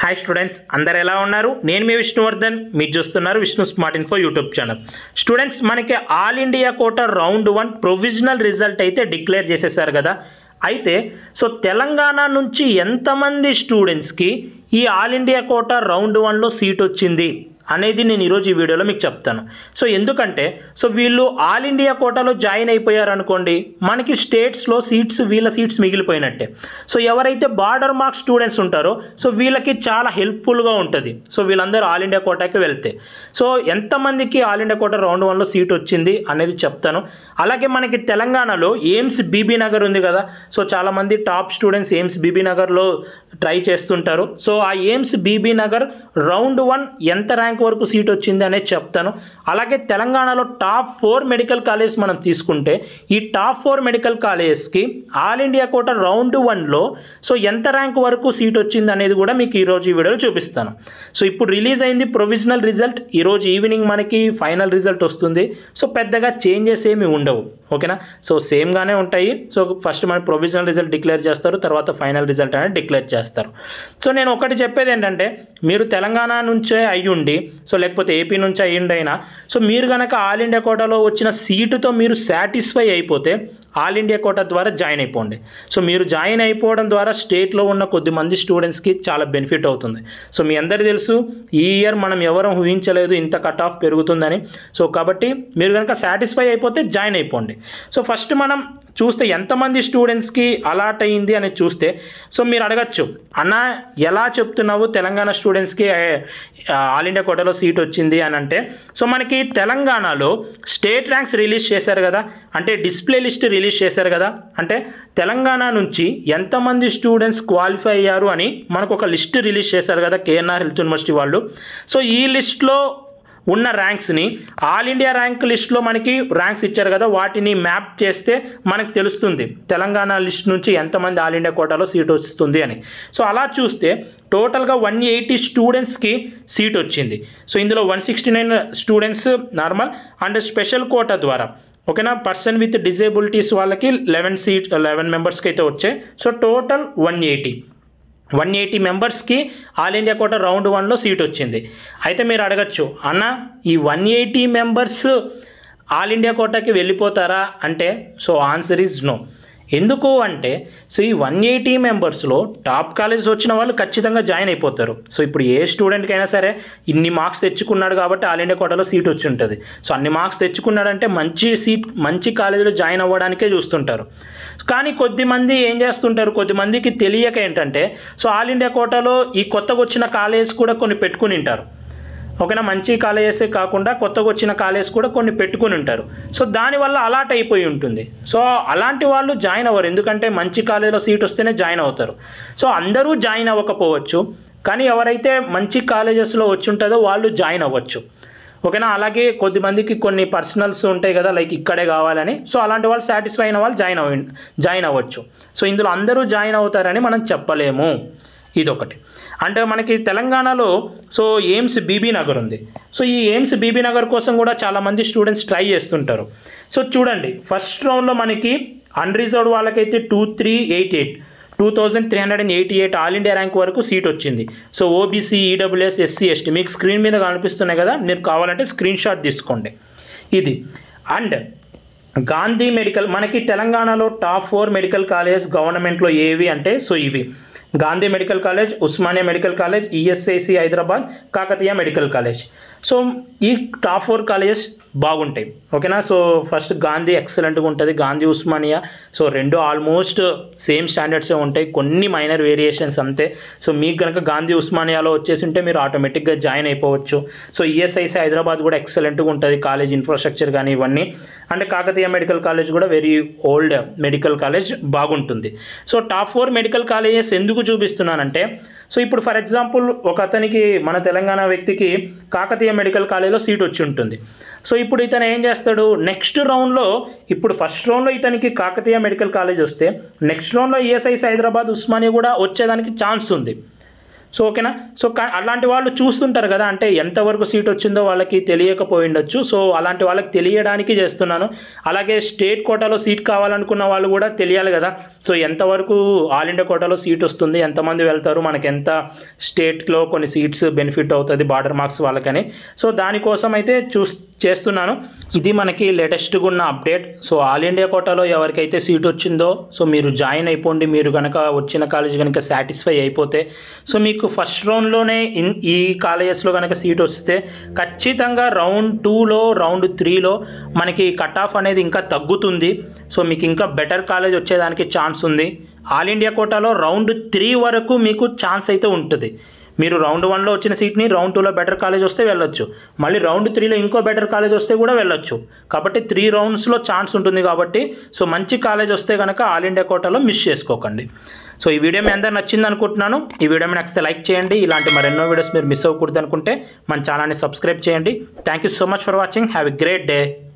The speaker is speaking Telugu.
హాయ్ స్టూడెంట్స్ అందరు ఎలా ఉన్నారు నేను మీ విష్ణువర్ధన్ మీరు చూస్తున్నారు Vishnu smart info YouTube channel students మనకి all India quota round one provisional result అయితే డిక్లేర్ చేసేసారు కదా అయితే సో తెలంగాణ నుంచి ఎంతమంది స్టూడెంట్స్కి ఈ ఆల్ ఇండియా కోట రౌండ్ వన్లో సీట్ వచ్చింది అనేది నేను ఈరోజు ఈ వీడియోలో మీకు చెప్తాను సో ఎందుకంటే సో వీళ్ళు ఆల్ ఇండియా కోటాలో జాయిన్ అయిపోయారు అనుకోండి మనకి స్టేట్స్లో సీట్స్ వీళ్ళ సీట్స్ మిగిలిపోయినట్టే సో ఎవరైతే బార్డర్ మార్క్స్ స్టూడెంట్స్ ఉంటారో సో వీళ్ళకి చాలా హెల్ప్ఫుల్గా ఉంటుంది సో వీళ్ళందరూ ఆల్ ఇండియా కోటాకి వెళ్తే సో ఎంతమందికి ఆల్ ఇండియా కోటా రౌండ్ వన్లో సీట్ వచ్చింది అనేది చెప్తాను అలాగే మనకి తెలంగాణలో ఎయిమ్స్ బీబీ నగర్ ఉంది కదా సో చాలామంది టాప్ స్టూడెంట్స్ ఎయిమ్స్ బీబీ నగర్లో ట్రై చేస్తుంటారు సో ఆ AIIMS Bibinagar round one ఎంత ర్యాంక్ వరకు సీట్ వచ్చింది అనేది చెప్తాను అలాగే తెలంగాణలో టాప్ ఫోర్ మెడికల్ కాలేజ్ మనం తీసుకుంటే ఈ టాప్ ఫోర్ మెడికల్ కాలేజెస్కి ఆల్ ఇండియా కోట రౌండ్ వన్లో సో ఎంత ర్యాంక్ వరకు సీట్ వచ్చింది అనేది కూడా మీకు ఈరోజు ఈ వీడియోలో చూపిస్తాను సో ఇప్పుడు రిలీజ్ అయింది ప్రొవిజనల్ రిజల్ట్ ఈరోజు ఈవినింగ్ మనకి ఫైనల్ రిజల్ట్ వస్తుంది సో పెద్దగా చేంజెస్ ఏమి ఉండవు ఓకేనా సో సేమ్గానే ఉంటాయి సో ఫస్ట్ మన ప్రొవిజనల్ రిజల్ట్ డిక్లేర్ చేస్తారు తర్వాత ఫైనల్ రిజల్ట్ అనేది డిక్లేర్ చేస్తారు సో నేను ఒకటి చెప్పేది ఏంటంటే మీరు తెలంగాణ నుంచే అయ్యుండి సో లేకపోతే ఏపీ నుంచి అయ్యుండి అయినా సో మీరు కనుక ఆల్ ఇండియా కోటాలో వచ్చిన సీటుతో మీరు సాటిస్ఫై అయిపోతే ఆల్ ఇండియా కోటా ద్వారా జాయిన్ అయిపోండి సో మీరు జాయిన్ అయిపోవడం ద్వారా స్టేట్లో ఉన్న కొద్ది మంది స్టూడెంట్స్కి చాలా బెనిఫిట్ అవుతుంది సో మీ అందరికీ తెలుసు ఈ ఇయర్ మనం ఎవరం ఊహించలేదు ఇంత కట్ ఆఫ్ పెరుగుతుందని సో కాబట్టి మీరు కనుక సాటిస్ఫై అయిపోతే జాయిన్ అయిపోండి సో ఫస్ట్ మనం చూస్తే ఎంతమంది స్టూడెంట్స్కి అలాట్ అయ్యింది అని చూస్తే సో మీరు అడగచ్చు అన్న ఎలా చెప్తున్నావు తెలంగాణ స్టూడెంట్స్కి ఆల్ ఇండియా కోటాలో సీట్ వచ్చింది అని అంటే సో మనకి తెలంగాణలో స్టేట్ ర్యాంక్స్ రిలీజ్ చేశారు కదా అంటే డిస్ప్లే లిస్ట్ రిలీజ్ చేశారు కదా అంటే తెలంగాణ నుంచి ఎంతమంది స్టూడెంట్స్ క్వాలిఫై అయ్యారు అని మనకు ఒక లిస్ట్ రిలీజ్ చేశారు కదా కేఎన్ఆర్ హెల్త్ యూనివర్సిటీ వాళ్ళు సో ఈ లిస్ట్లో ఉన్న ర్యాంక్స్ని ఆల్ ఇండియా ర్యాంక్ లిస్ట్లో మనకి ర్యాంక్స్ ఇచ్చారు కదా వాటిని మ్యాప్ చేస్తే మనకు తెలుస్తుంది తెలంగాణ లిస్ట్ నుంచి ఎంతమంది ఆల్ ఇండియా కోటాలో సీట్ వస్తుంది అని సో అలా చూస్తే టోటల్గా వన్ ఎయిటీ స్టూడెంట్స్కి సీట్ వచ్చింది సో ఇందులో one sixty nine students normal and special quota ద్వారా ఓకేనా పర్సన్ విత్ డిజేబిలిటీస్ వాళ్ళకి లెవెన్ సీట్ లెవెన్ మెంబర్స్కి అయితే వచ్చాయి so total one eighty one eighty మెంబర్స్కి ఆల్ ఇండియా కోట రౌండ్ వన్లో సీట్ వచ్చింది అయితే మీరు అడగచ్చు అన్న ఈ one eighty members all India కోటాకి వెళ్ళిపోతారా అంటే సో ఆన్సర్ ఈజ్ నో ఎందుకు అంటే సో ఈ వన్ ఎయిటీ మెంబర్స్లో టాప్ కాలేజ్ వచ్చిన వాళ్ళు ఖచ్చితంగా జాయిన్ అయిపోతారు సో ఇప్పుడు ఏ స్టూడెంట్కి అయినా సరే ఇన్ని మార్క్స్ తెచ్చుకున్నాడు కాబట్టి ఆల్ ఇండియా కోటాలో సీట్ వచ్చి ఉంటుంది సో అన్ని మార్క్స్ తెచ్చుకున్నాడంటే మంచి సీట్ మంచి కాలేజీలో జాయిన్ అవ్వడానికే చూస్తుంటారు కానీ కొద్దిమంది ఏం చేస్తుంటారు కొద్దిమందికి తెలియక ఏంటంటే సో ఆల్ ఇండియా కోటాలో ఈ కొత్తగా వచ్చిన కాలేజ్ కూడా కొన్ని పెట్టుకుని ఉంటారు ఓకేనా మంచి కాలేజెసే కాకుండా కొత్తగా వచ్చిన కాలేజ్ కూడా కొన్ని పెట్టుకుని ఉంటారు సో దానివల్ల అలాట్ అయిపోయి ఉంటుంది సో అలాంటి వాళ్ళు జాయిన్ అవ్వరు ఎందుకంటే మంచి కాలేజీలో సీట్ వస్తేనే జాయిన్ అవుతారు సో అందరూ జాయిన్ అవ్వకపోవచ్చు కానీ ఎవరైతే మంచి కాలేజెస్లో వచ్చి ఉంటుందో వాళ్ళు జాయిన్ అవ్వచ్చు ఓకేనా అలాగే కొద్దిమందికి కొన్ని పర్సనల్స్ ఉంటాయి కదా లైక్ ఇక్కడే కావాలని సో అలాంటి వాళ్ళు సాటిస్ఫై అయిన వాళ్ళు జాయిన్ అవ్వ జాయిన్ అవ్వచ్చు సో ఇందులో అందరూ జాయిన్ అవుతారని మనం చెప్పలేము ఇదొకటి అంటే మనకి తెలంగాణలో సో ఎయిమ్స్ బీబీ నగర్ ఉంది సో ఈ ఎయిమ్స్ బీబీ నగర్ కోసం కూడా చాలామంది స్టూడెంట్స్ ట్రై చేస్తుంటారు సో చూడండి ఫస్ట్ రౌండ్లో మనకి అన్రిజర్వ్డ్ వాళ్ళకైతే two three eight eight two thousand three hundred and eighty eight all India rank వరకు సీట్ వచ్చింది so OBC EWS SC ST మీకు స్క్రీన్ మీద కనిపిస్తున్నాయి కదా మీరు కావాలంటే స్క్రీన్ షాట్ తీసుకోండి ఇది అండ్ గాంధీ మెడికల్ మనకి తెలంగాణలో టాప్ ఫోర్ మెడికల్ కాలేజ్ గవర్నమెంట్లో ఏవి అంటే సో ఇవి Gandhi medical college Osmania medical college ESIC Hyderabad Kakatiya medical college so ఈ టాప్ ఫోర్ కాలేజెస్ బాగుంటాయి ఓకేనా సో ఫస్ట్ గాంధీ ఎక్సలెంట్గా ఉంటుంది గాంధీ ఉస్మానియా సో రెండు ఆల్మోస్ట్ సేమ్ స్టాండర్డ్సే ఉంటాయి కొన్ని మైనర్ వేరియేషన్స్ అంతే సో మీకు కనుక గాంధీ ఉస్మానియాలో వచ్చేసి ఉంటే మీరు ఆటోమేటిక్గా జాయిన్ అయిపోవచ్చు సో ఈఎస్ఐసి హైదరాబాద్ కూడా ఎక్సలెంట్గా ఉంటుంది కాలేజ్ ఇన్ఫ్రాస్ట్రక్చర్ కానీ ఇవన్నీ అంటే కాకతీయ మెడికల్ కాలేజ్ కూడా వెరీ ఓల్డ్ మెడికల్ కాలేజ్ బాగుంటుంది so top four medical colleges ఎందుకు చూపిస్తున్నానంటే సో ఇప్పుడు ఫర్ ఎగ్జాంపుల్ ఒక అతనికి మన తెలంగాణ వ్యక్తికి కాకతీయ మెడికల్ కాలేజ్లో సీట్ వచ్చి ఉంటుంది సో ఇప్పుడు ఇతను ఏం చేస్తాడు నెక్స్ట్ రౌండ్లో ఇప్పుడు ఫస్ట్ రౌండ్లో ఇతనికి కాకతీయ మెడికల్ కాలేజ్ వస్తే నెక్స్ట్ రౌండ్లో ఈఎస్ఐసి హైదరాబాద్ ఉస్మానియా కూడా వచ్చేదానికి ఛాన్స్ ఉంది సో ఓకేనా సో కా- అలాంటి వాళ్ళు చూస్తుంటారు కదా అంటే ఎంతవరకు సీట్ వచ్చిందో వాళ్ళకి తెలియకపోయి ఉండొచ్చు సో అలాంటి వాళ్ళకి తెలియడానికి చేస్తున్నాను అలాగే స్టేట్ కోటాలో సీట్ కావాలనుకున్న వాళ్ళు కూడా తెలియాలి కదా సో ఎంతవరకు ఆల్ ఇండియా కోటాలో సీట్ వస్తుంది ఎంతమంది వెళ్తారు మనకి ఎంత స్టేట్లో కొన్ని సీట్స్ బెనిఫిట్ అవుతుంది బార్డర్ మార్క్స్ వాళ్ళకని సో దానికోసం అయితే చూస్ చేస్తున్నాను ఇది మనకి లేటెస్ట్గా ఉన్న అప్డేట్ సో ఆల్ ఇండియా కోటాలో ఎవరికైతే సీట్ వచ్చిందో సో మీరు జాయిన్ అయిపోండి మీరు కనుక వచ్చిన కాలేజ్ కనుక సాటిస్ఫై అయిపోతే సో మీకు ఫస్ట్ రౌండ్లోనే ఇన్ ఈ కాలేజెస్లో కనుక సీట్ వస్తే ఖచ్చితంగా రౌండ్ టూలో రౌండ్ త్రీలో మనకి కట్ ఆఫ్ అనేది ఇంకా తగ్గుతుంది సో మీకు ఇంకా బెటర్ కాలేజ్ వచ్చేదానికి ఛాన్స్ ఉంది ఆల్ ఇండియా కోటాలో రౌండ్ త్రీ వరకు మీకు ఛాన్స్ అయితే ఉంటుంది మీరు రౌండ్ వన్లో వచ్చిన సీట్ని రౌండ్ టూలో బెటర్ కాలేజ్ వస్తే వెళ్ళొచ్చు మళ్ళీ రౌండ్ త్రీలో ఇంకో బెటర్ కాలేజ్ వస్తే కూడా వెళ్ళొచ్చు కాబట్టి త్రీ రౌండ్స్లో ఛాన్స్ ఉంటుంది కాబట్టి సో మంచి కాలేజ్ వస్తే కనుక ఆల్ ఇండియా కోటాలో మిస్ చేసుకోకండి సో ఈ వీడియో మీ అందరు నచ్చింది అనుకుంటున్నాను ఈ వీడియో మీ నచ్చితే లైక్ చేయండి ఇలాంటి మరెన్నో వీడియోస్ మీరు మిస్ అవ్వకూడదు అనుకుంటే మన ఛానల్ని సబ్స్క్రైబ్ చేయండి thank you so much for watching have a great day